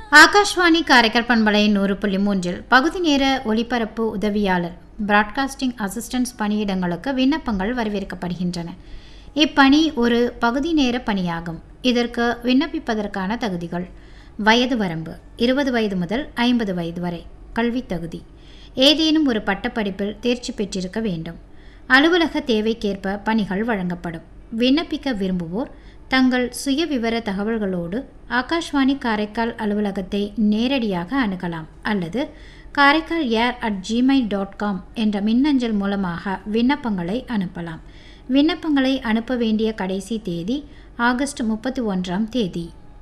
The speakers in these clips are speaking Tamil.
ஆகாஷ்வாணி காரைக்கால் பண்பலை நூறு புள்ளி மூன்றில் பகுதி நேர ஒலிபரப்பு உதவியாளர் பிராட்காஸ்டிங் அசிஸ்டன்ஸ் பணியிடங்களுக்கு விண்ணப்பங்கள் வரவேற்கப்படுகின்றன இப்பணி ஒரு பகுதி நேர பணியாகும் இதற்கு விண்ணப்பிப்பதற்கான தகுதிகள் வயது வரம்பு இருபது வயது முதல் ஐம்பது வயது வரை கல்வித் தகுதி ஏதேனும் ஒரு பட்டப்படிப்பில் தேர்ச்சி பெற்றிருக்க வேண்டும் அலுவலக தேவைக்கேற்ப பணிகள் வழங்கப்படும் விண்ணப்பிக்க விரும்புவோர் தங்கள் சுயவிவர தகவல்களோடு ஆகாஷ்வாணி காரைக்கால் அலுவலகத்தை நேரடியாக அணுகலாம் அல்லது Karaikal air at Gmail dot com என்ற மின்னஞ்சல் மூலமாக விண்ணப்பங்களை அனுப்பலாம் விண்ணப்பங்களை அனுப்ப வேண்டிய கடைசி தேதி ஆகஸ்ட் முப்பத்தி ஒன்றாம் தேதி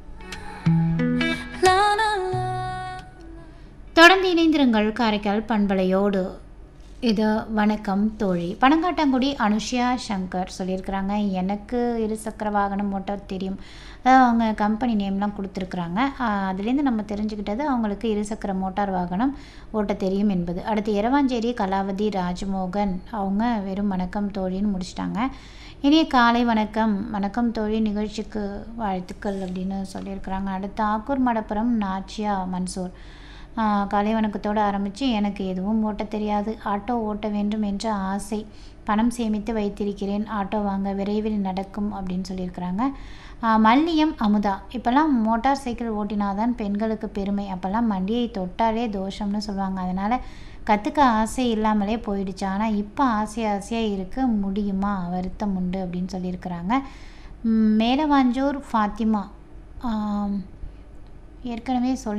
தொடர்ந்து இணைந்திருங்கள் காரைக்கால் பண்பலையோடு இது வணக்கம் தோழி பனங்காட்டாங்குடி அனுஷியா சங்கர் சொல்லியிருக்கிறாங்க எனக்கு இருசக்கர வாகனம் ஓட்ட தெரியும் அதாவது அவங்க கம்பெனி நேம்லாம் கொடுத்துருக்குறாங்க அதுலேருந்து நம்ம தெரிஞ்சுக்கிட்டது அவங்களுக்கு இருசக்கர மோட்டார் வாகனம் ஓட்ட தெரியும் என்பது அடுத்து இரவாஞ்சேரி கலாவதி ராஜ்மோகன் அவங்க வெறும் வணக்கம் தோழின்னு முடிச்சிட்டாங்க இனிய காலை வணக்கம் வணக்கம் தோழி நிகழ்ச்சிக்கு வாழ்த்துக்கள் அப்படின்னு சொல்லியிருக்கிறாங்க அடுத்து ஆக்கூர் மடப்புரம் நாச்சியா மன்சூர் காலை வணக்கத்தோடு ஆரம்பித்து எனக்கு எதுவும் ஓட்ட தெரியாது ஆட்டோ ஓட்ட வேண்டும் என்ற ஆசை பணம் சேமித்து வைத்திருக்கிறேன் ஆட்டோ வாங்க விரைவில் நடக்கும் அப்படின்னு சொல்லியிருக்கிறாங்க மல்லியம் அமுதா இப்போல்லாம் மோட்டார் சைக்கிள் ஓட்டினாதான் பெண்களுக்கு பெருமை அப்போல்லாம் மண்டியை தொட்டாலே தோஷம்னு சொல்லுவாங்க அதனால் கற்றுக்க ஆசை இல்லாமலே போயிடுச்சு ஆனால் இப்போ ஆசை ஆசையாக இருக்க முடியுமா வருத்தம் உண்டு அப்படின்னு சொல்லியிருக்கிறாங்க மேலவாஞ்சூர் ஃபாத்திமா ஏற்கனவே சொல்லி